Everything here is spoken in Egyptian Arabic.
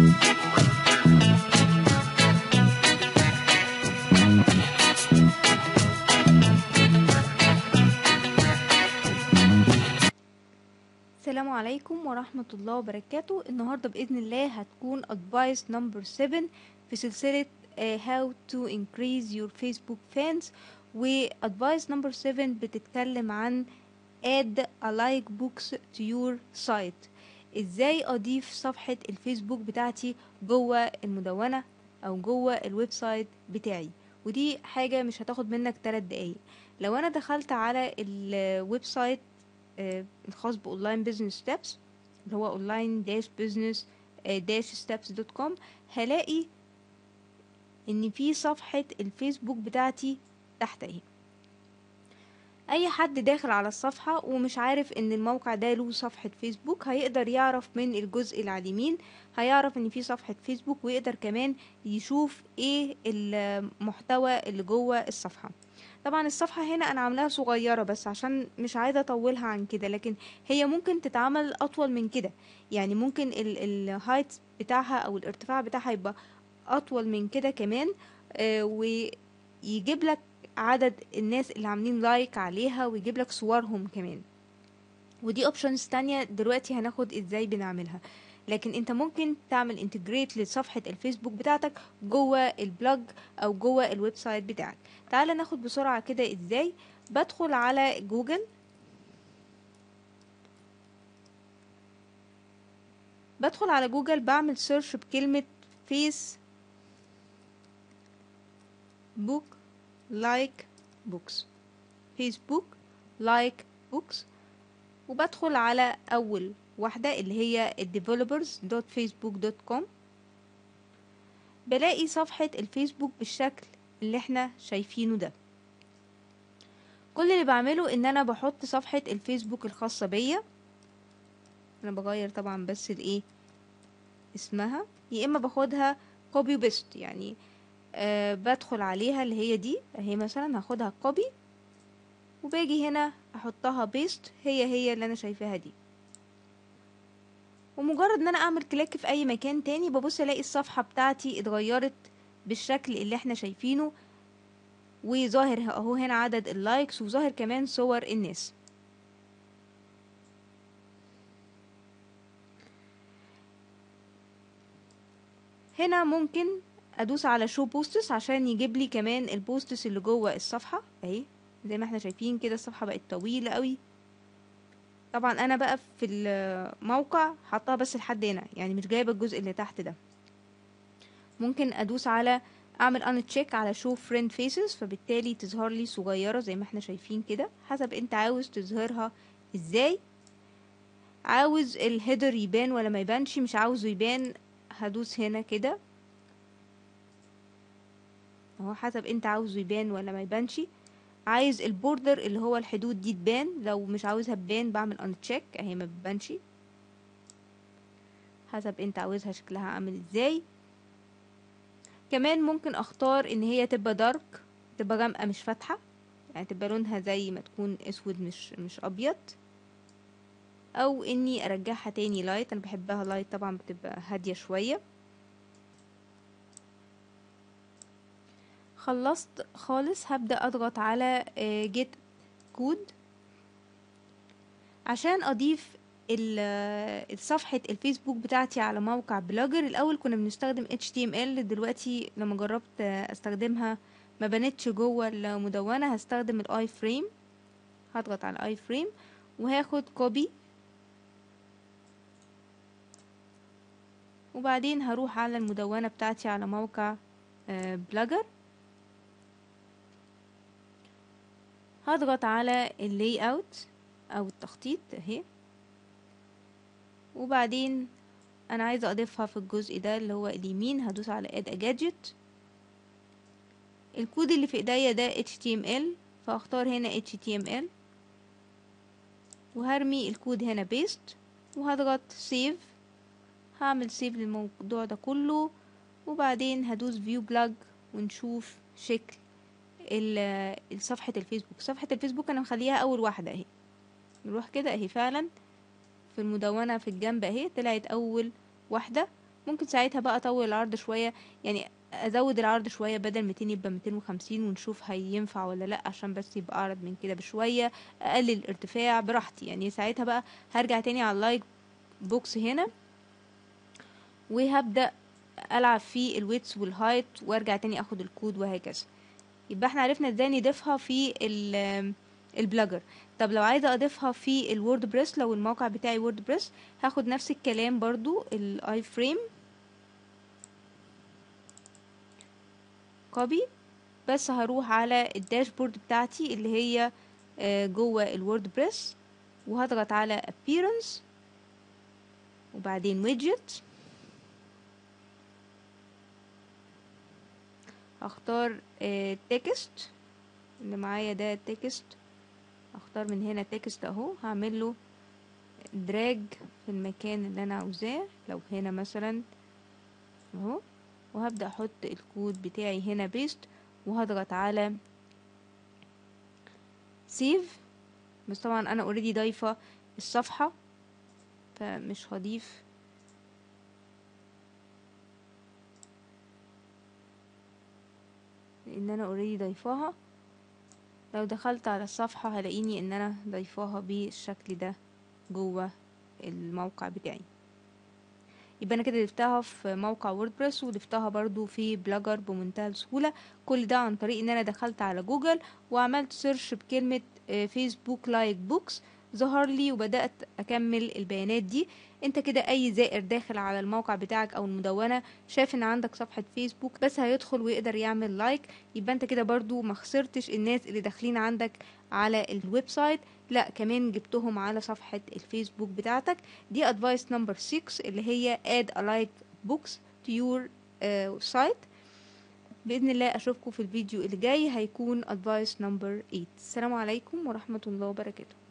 السلام عليكم ورحمة الله وبركاته النهاردة بإذن الله هتكون advice number 7 في سلسلة آه، how to increase your Facebook fans و advice number 7 بتتكلم عن add a like books to your site ازاي اضيف صفحة الفيسبوك بتاعتي جوه المدونة او جوه الويب سايت بتاعي ودي حاجة مش هتاخد منك 3 دقايق لو انا دخلت على الويب سايت آه، الخاص باونلاين بزنس ستابس اللي هو اونلاين داش بزنس داش ستابس دوت كوم هلاقي ان في صفحة الفيسبوك بتاعتي تحت اهي اي حد داخل على الصفحة ومش عارف ان الموقع ده له صفحة فيسبوك هيقدر يعرف من الجزء اللي على اليمين هيعرف ان في صفحة فيسبوك ويقدر كمان يشوف ايه المحتوى اللي جوه الصفحة طبعا الصفحة هنا انا عاملاها صغيرة بس عشان مش عايزة اطولها عن كده لكن هي ممكن تتعمل اطول من كده يعني ممكن الهايت بتاعها او الارتفاع بتاعها يبقى اطول من كده كمان آه، ويجيب لك عدد الناس اللي عاملين لايك عليها ويجيب لك صورهم كمان ودي اوبشنز تانية دلوقتي هناخد ازاي بنعملها لكن انت ممكن تعمل انتجريت لصفحة الفيسبوك بتاعتك جوه البلوج او جوه الويب سايت بتاعك تعال ناخد بسرعة كده ازاي بدخل على جوجل بدخل على جوجل بعمل سيرش بكلمة فيس بوك لايك بوكس فيسبوك لايك بوكس وبدخل على اول واحدة اللي هي developers.facebook.com بلاقي صفحة الفيسبوك بالشكل اللي احنا شايفينه ده كل اللي بعمله ان انا بحط صفحة الفيسبوك الخاصة بيا انا بغير طبعا بس الايه اسمها يا اما باخدها كوبي بيست يعني آه بدخل عليها اللي هي دي اهي مثلا هاخدها كوبي وباجي هنا احطها بيست هي هي اللي انا شايفاها دي ومجرد ان انا اعمل كليك في اي مكان تاني ببص الاقي الصفحة بتاعتي اتغيرت بالشكل اللي احنا شايفينه وظاهر اهو هنا عدد اللايكس وظاهر كمان صور الناس هنا ممكن ادوس على شو بوستس عشان يجيب لي كمان البوستس اللي جوه الصفحة اهي زي ما احنا شايفين كده الصفحة بقت طويلة قوي طبعا انا بقى في الموقع حطها بس لحد هنا يعني مش جايبه الجزء اللي تحت ده ممكن ادوس على اعمل ان تشيك على شو فريند فيسز فبالتالي تظهر لي صغيره زي ما احنا شايفين كده حسب انت عاوز تظهرها ازاي عاوز الهيدر يبان ولا ما يبانش مش عاوزه يبان هدوس هنا كده اهو حسب انت عاوزه يبان ولا ما يبانش عايز البوردر اللي هو الحدود دي تبان لو مش عاوزها تبان بعمل ان تشيك اهي ما بتبانش حسب انت عاوزها شكلها عامل ازاي كمان ممكن اختار ان هي تبقى دارك تبقى غامقه مش فاتحه يعني تبقى لونها زي ما تكون اسود مش مش ابيض او اني ارجعها تاني لايت انا بحبها لايت طبعا بتبقى هاديه شويه خلصت خالص هبدأ اضغط على جيت كود عشان اضيف صفحة الفيسبوك بتاعتي على موقع بلوجر الاول كنا بنستخدم HTML دلوقتي لما جربت استخدمها ما بنتش جوه المدونة هستخدم الاي فريم هضغط على الاي فريم وهاخد كوبي وبعدين هروح على المدونة بتاعتي على موقع بلوجر هضغط على اللاي اوت او التخطيط اهي وبعدين انا عايزه اضيفها في الجزء ده اللي هو اليمين هدوس على اد جادجت الكود اللي في ايديا ده html فاختار هنا html وهرمي الكود هنا بيست وهضغط سيف هعمل سيف للموضوع ده كله وبعدين هدوس فيو بلاج ونشوف شكل صفحة الفيسبوك صفحة الفيسبوك انا مخليها اول واحدة اهي نروح كده اهي فعلا في المدونة في الجنب اهي طلعت اول واحدة ممكن ساعتها بقى اطول العرض شويه يعني ازود العرض شويه بدل 200 يبقى 250 ونشوف هينفع ولا لا عشان بس يبقى اعرض من كده بشويه اقلل الارتفاع براحتي يعني ساعتها بقى هرجع تاني على اللايك بوكس هنا وهبدا العب في الويتس والهايت وارجع تاني اخد الكود وهكذا يبقى احنا عرفنا ازاي نضيفها في ال- البلجر طب لو عايزه اضيفها في الوورد بريس لو الموقع بتاعي وورد بريس هاخد نفس الكلام برضو الاي فريم كوبي بس هروح على الداشبورد بتاعتي اللي هي آه، جوه الوورد بريس وهضغط على appearance وبعدين widget هختار تكست اللي معايا ده تكست هختار من هنا تكست اهو هعمل له دراج في المكان اللي انا عاوزاه لو هنا مثلا اهو وهبدأ احط الكود بتاعي هنا بيست وهضغط على سيف بس طبعا انا اوريدي ضايفه الصفحه فمش هضيف لان انا اوريدي ضايفاها لو دخلت على الصفحه هلاقيني ان انا ضايفاها بالشكل ده جوه الموقع بتاعي يبقى انا كده ضفتها في موقع ووردبريس وضفتها برضو في بلجر بمنتهى السهولة كل ده عن طريق ان انا دخلت على جوجل وعملت سيرش بكلمة فيسبوك لايك بوكس ظهر لي وبدأت أكمل البيانات دي انت كده اي زائر داخل على الموقع بتاعك او المدونة شاف ان عندك صفحة فيسبوك بس هيدخل ويقدر يعمل لايك يبقى انت كده برضو ما خسرتش الناس اللي داخلين عندك على الويب سايت لا كمان جبتهم على صفحة الفيسبوك بتاعتك دي advice number 6 اللي هي add a like books to your uh, site بإذن الله أشوفكم في الفيديو اللي جاي هيكون advice number 8 السلام عليكم ورحمة الله وبركاته